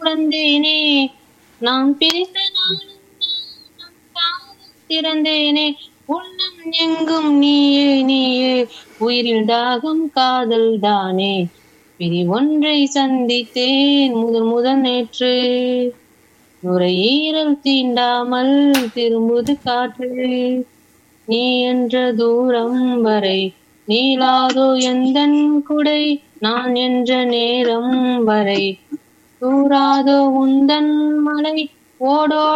உணர்ந்தேனே நாம் பிரிந்த நாளும் நம் காதல் திறந்தேனே உள்ளம் எங்கும் நீயே நீயே உயிரில் தாகம் காதல் தானே பிரிவொன்றை சந்தித்தேன் முதல் முதல் நேற்று நுரையீரல் தீண்டாமல் திரும்புது காற்று நீ என்ற தூரம் வரை நீளாதோ எந்தன் குடை நான் என்ற நேரம் வரை தூராதோ உந்தன் மலை ஓடோ